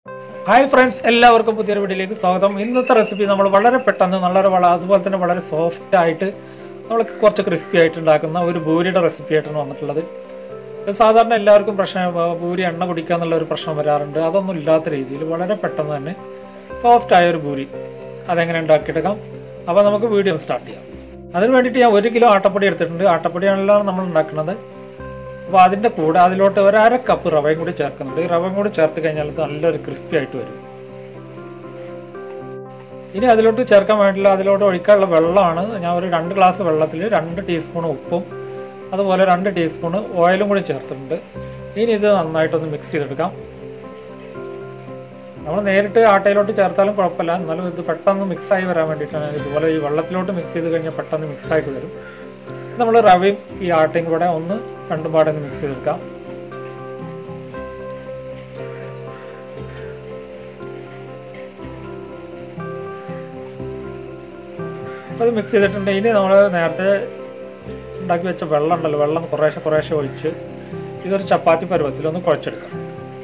Hi friends എല്ലാവർക്കും പുതിയൊരു വീഡിയോയിലേക്ക് സ്വാഗതം ഇന്നത്തെ റെസിപ്പി നമ്മൾ വളരെ പെട്ടെന്ന് വളരെ വള അതുപോലെ തന്നെ വളരെ സോഫ്റ്റ് ആയിട്ട് നമ്മൾ കുറച്ച് ക്രിസ്പി ആയിട്ട് ഉണ്ടാക്കുന്ന ഒരു ഭൂരിയുടെ റെസിപ്പി ആയിട്ടാണ് വന്നിട്ടുള്ളത് ഇത് സാധാരണ എല്ലാവർക്കും പ്രശ്നം ആ, ഭൂരി എണ്ണ കുടിക്കുക എന്നുള്ള ഒരു പ്രശ്നം വരാറുണ്ട് അതൊന്നും ഇല്ലാത്ത രീതിയിൽ വളരെ പെട്ടെന്ന് തന്നെ സോഫ്റ്റ് ആയ ഒരു ഭൂരി അതെങ്ങനെ ഉണ്ടാക്കിയെടുക്കാം അപ്പോൾ നമുക്ക് വീഡിയോ സ്റ്റാർട്ട് ചെയ്യാം അതിന് വേണ്ടിയിട്ട് ഞാൻ ഒരു കിലോ ആട്ടപ്പൊടി എടുത്തിട്ടുണ്ട് ആട്ടപ്പൊടിയാണല്ലോ നമ്മൾ ഉണ്ടാക്കുന്നത് അപ്പോൾ അതിൻ്റെ കൂടെ അതിലോട്ട് ഒരു അര കപ്പ് റവയും കൂടി ചേർക്കുന്നുണ്ട് ഈ റവയും കൂടി ചേർത്ത് കഴിഞ്ഞാൽ ഇത് നല്ലൊരു ക്രിസ്പി ആയിട്ട് വരും ഇനി അതിലോട്ട് ചേർക്കാൻ വേണ്ടിയില്ല അതിലോട്ട് ഒഴിക്കാനുള്ള വെള്ളമാണ് ഞാൻ ഒരു രണ്ട് ഗ്ലാസ് വെള്ളത്തിൽ രണ്ട് ടീസ്പൂൺ ഉപ്പും അതുപോലെ രണ്ട് ടീസ്പൂൺ ഓയിലും കൂടി ചേർത്തിട്ടുണ്ട് ഇനി ഇത് നന്നായിട്ടൊന്ന് മിക്സ് ചെയ്തെടുക്കാം നമ്മൾ നേരിട്ട് ആട്ടയിലോട്ട് ചേർത്താലും കുഴപ്പമില്ല എന്നാലും ഇത് പെട്ടെന്ന് മിക്സായി വരാൻ വേണ്ടിയിട്ടാണ് ഇതുപോലെ ഈ വെള്ളത്തിലോട്ട് മിക്സ് ചെയ്ത് കഴിഞ്ഞാൽ പെട്ടെന്ന് മിക്സായിട്ട് വരും നമ്മൾ റവയും ഈ ആട്ടയും കൂടെ ഒന്ന് രണ്ടും പാടെ ഒന്ന് മിക്സ് ചെയ്തെടുക്കാം അപ്പോൾ അത് മിക്സ് ചെയ്തിട്ടുണ്ട് ഇനി നമ്മൾ നേരത്തെ ഉണ്ടാക്കി വെച്ച വെള്ളം ഉണ്ടല്ലോ വെള്ളം കുറേശ്ശെ കുറേശ്ശെ ഒഴിച്ച് ഇതൊരു ചപ്പാത്തി പരുവത്തിൽ ഒന്ന് കുഴച്ചെടുക്കാം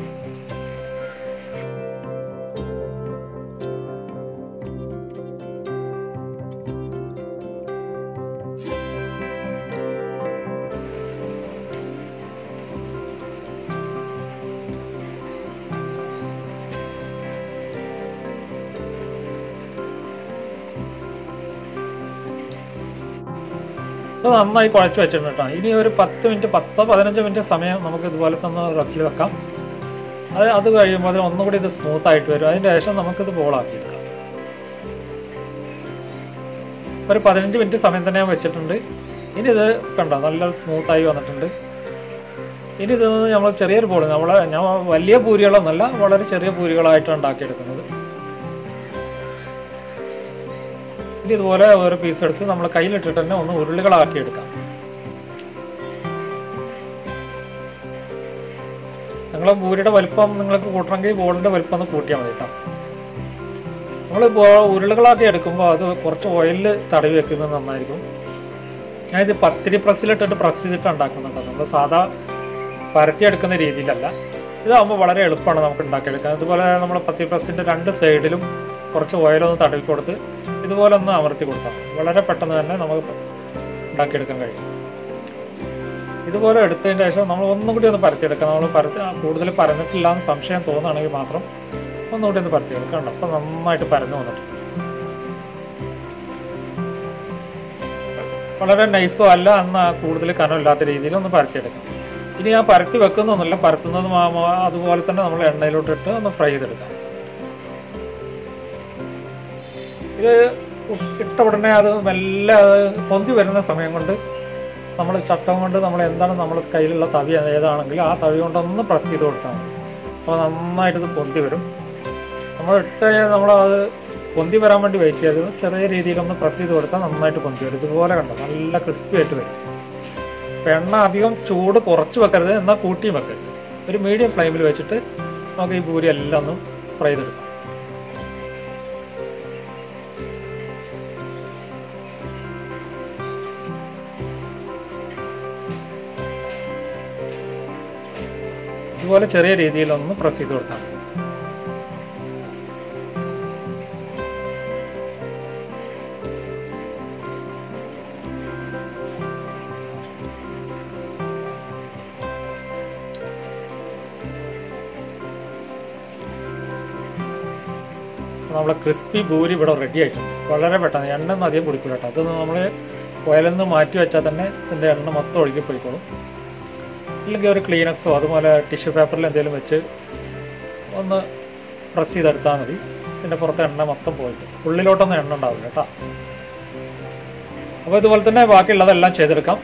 ഇത് നന്നായി കുഴച്ച് വെച്ചിട്ടുണ്ട് കേട്ടോ ഇനി ഒരു പത്ത് മിനിറ്റ് പത്തോ പതിനഞ്ച് മിനിറ്റ് സമയം നമുക്ക് ഇതുപോലത്തെ ഒന്ന് റെസ്റ്റിൽ വെക്കാം അത് അത് കഴിയുമ്പോൾ അത് ഒന്നുകൂടി ഇത് സ്മൂത്ത് ആയിട്ട് വരും അതിന് ശേഷം നമുക്കിത് ബോളാക്കി എടുക്കാം ഒരു പതിനഞ്ച് മിനിറ്റ് സമയം തന്നെ ഞാൻ വെച്ചിട്ടുണ്ട് ഇനി ഇത് കണ്ടോ നല്ല സ്മൂത്തായി വന്നിട്ടുണ്ട് ഇനി ഇത് നമ്മൾ ചെറിയൊരു ബോൾ നമ്മൾ ഞാൻ വലിയ പൂരികളൊന്നുമല്ല വളരെ ചെറിയ പൂരികളായിട്ടാണ് ഉണ്ടാക്കിയെടുക്കുന്നത് ഇനി ഇതുപോലെ ഒരു പീസ് എടുത്ത് നമ്മൾ കയ്യിലിട്ടിട്ട് തന്നെ ഒന്ന് ഉരുളികളാക്കി എടുക്കാം നിങ്ങൾ പൂരിയുടെ വലിപ്പം നിങ്ങൾക്ക് കൂട്ടണമെങ്കിൽ ബോളിൻ്റെ വലിപ്പം ഒന്ന് കൂട്ടിയാൽ മതി കേട്ടോ നമ്മൾ ഉരുളകളാക്കി എടുക്കുമ്പോൾ അത് കുറച്ച് ഓയിലിൽ തടവി വെക്കുന്നത് നന്നായിരിക്കും ഞാനിത് പത്തിരി പ്രസ്സിലിട്ടിട്ട് പ്രസ് ചെയ്തിട്ട് ഉണ്ടാക്കുന്നുണ്ട് നമ്മൾ സാധാ പരത്തിയെടുക്കുന്ന രീതിയിലല്ല ഇതാകുമ്പോൾ വളരെ എളുപ്പമാണ് നമുക്ക് ഉണ്ടാക്കിയെടുക്കാൻ ഇതുപോലെ നമ്മൾ പത്തിരി പ്രസ്സിൻ്റെ രണ്ട് സൈഡിലും കുറച്ച് ഓയിലൊന്ന് തടവി കൊടുത്ത് ഇതുപോലെ ഒന്ന് അമർത്തി കൊടുത്താൽ മതി. വളരെ പെട്ടെന്ന് തന്നെ നമുക്ക് ഉണ്ടാക്കിയെടുക്കാൻ കഴിയും ഇതുപോലെ എടുത്തതിന് ശേഷം നമ്മൾ ഒന്നും കൂടി ഒന്ന് പരത്തിയെടുക്കാം നമ്മൾ പരത്തി കൂടുതൽ പരന്നിട്ടില്ല എന്ന് സംശയം തോന്നുകയാണെങ്കിൽ മാത്രം ഒന്നുകൂടി ഒന്ന് പരത്തിയെടുക്കാം കണ്ടോ അപ്പം നന്നായിട്ട് പരന്ന് വന്നിട്ടുണ്ട് വളരെ നൈസോ അല്ല എന്ന കൂടുതൽ കനമില്ലാത്ത രീതിയിൽ ഒന്ന് പരത്തിയെടുക്കാം ഇനി ഞാൻ പരത്തി വെക്കുന്നൊന്നുമില്ല പരത്തുന്നത് മാ- മാ- അതുപോലെ തന്നെ നമ്മൾ എണ്ണയിലോട്ട് ഇട്ട് ഒന്ന് ഫ്രൈ ചെയ്തെടുക്കാം ഇത് ഇട്ട ഉടനെ അത് മെല്ലെ അത് പൊന്തി വരുന്ന സമയം കൊണ്ട് നമ്മൾ ചട്ടം കൊണ്ട് നമ്മൾ എന്താണ് നമ്മൾ കയ്യിലുള്ള തവി ഏതാണെങ്കിലും ആ തവി കൊണ്ടൊന്ന് പ്രസ് ചെയ്ത് കൊടുത്താൽ മതി അപ്പോൾ നന്നായിട്ട് ഇത് പൊന്തി വരും നമ്മൾ ഇട്ട് കഴിഞ്ഞാൽ നമ്മളത് പൊന്തി വരാൻ വേണ്ടി വെയിറ്റ് ചെയ്ത് ചെറിയ രീതിയിലൊന്ന് പ്രസ് ചെയ്ത് കൊടുത്താൽ നന്നായിട്ട് പൊന്തി വരും ഇതുപോലെ കണ്ടോ നല്ല ക്രിസ്പി ആയിട്ട് വരും അപ്പോൾ എണ്ണ അധികം ചൂട് കുറച്ച് വെക്കരുത് എന്നാൽ കൂട്ടിയും വെക്കരുത് ഒരു മീഡിയം ഫ്ലെയിമിൽ വെച്ചിട്ട് നമുക്ക് ഈ പൂരി എല്ലാം ഒന്ന് ഫ്രൈ ചെയ്തെടുക്കാം ഇതുപോലെ ചെറിയ രീതിയിലൊന്ന് പ്രസ് ചെയ്ത് കൊടുത്താൽ മതി നമ്മളെ ക്രിസ്പി ഭൂരി ഇവിടെ റെഡി ആയിട്ടുണ്ട് വളരെ പെട്ടെന്ന് എണ്ണ ഒന്നും അധികം കുടിക്കില്ല കേട്ടോ അത് നമ്മൾ ഓയിലിൽ നിന്ന് മാറ്റി വെച്ചാൽ തന്നെ ഇതിൻ്റെ എണ്ണ മൊത്തം ഒഴുകി പോയിക്കോളും ഇല്ലെങ്കിൽ ഒരു ക്ലീനക്സോ അതുപോലെ ടിഷ്യൂ പേപ്പറിൽ എന്തെങ്കിലും വെച്ച് ഒന്ന് പ്രസ് ചെയ്തെടുത്താൽ മതി ഇതിൻ്റെ പുറത്തെ എണ്ണ മൊത്തം പോയിട്ട് ഉള്ളിലോട്ടൊന്നും എണ്ണ ഉണ്ടാവില്ല കേട്ടോ അപ്പോൾ ഇതുപോലെ തന്നെ ബാക്കിയുള്ളതെല്ലാം ചെയ്തെടുക്കാം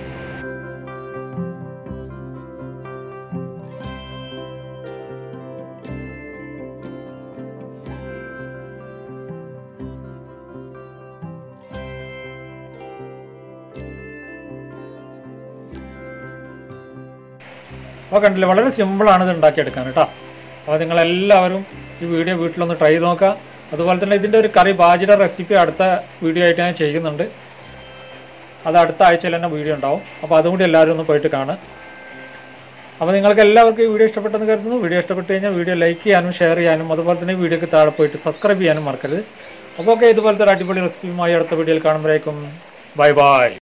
അപ്പോൾ കണ്ടില്ലേ വളരെ സിമ്പിളാണ് ഇത് ഉണ്ടാക്കിയെടുക്കാൻ കേട്ടോ അപ്പോൾ നിങ്ങളെല്ലാവരും ഈ വീഡിയോ വീട്ടിലൊന്ന് ട്രൈ ചെയ്ത് നോക്കുക അതുപോലെ തന്നെ ഇതിൻ്റെ ഒരു കറി ബാജിയുടെ റെസിപ്പി അടുത്ത വീഡിയോ ആയിട്ട് ഞാൻ ചെയ്യുന്നുണ്ട് അത് അടുത്ത ആഴ്ചയിൽ തന്നെ വീഡിയോ ഉണ്ടാവും അപ്പോൾ അതും കൂടി എല്ലാവരും ഒന്ന് പോയിട്ട് കാണുക അപ്പോൾ നിങ്ങൾക്ക് എല്ലാവർക്കും ഈ വീഡിയോ ഇഷ്ടപ്പെട്ടെന്ന് കരുതുന്നു വീഡിയോ ഇഷ്ടപ്പെട്ട് കഴിഞ്ഞാൽ വീഡിയോ ലൈക്ക് ചെയ്യാനും ഷെയർ ചെയ്യാനും അതുപോലെ തന്നെ വീഡിയോക്ക് താഴെ പോയിട്ട് സബ്സ്ക്രൈബ് ചെയ്യാനും മറക്കരുത് അപ്പോൾ ഓക്കെ ഇതുപോലത്തെ ഒരു അടിപൊളി റെസിപ്പിയുമായി അടുത്ത വീഡിയോയിൽ കാണുമ്പോഴേക്കും ബൈ ബൈ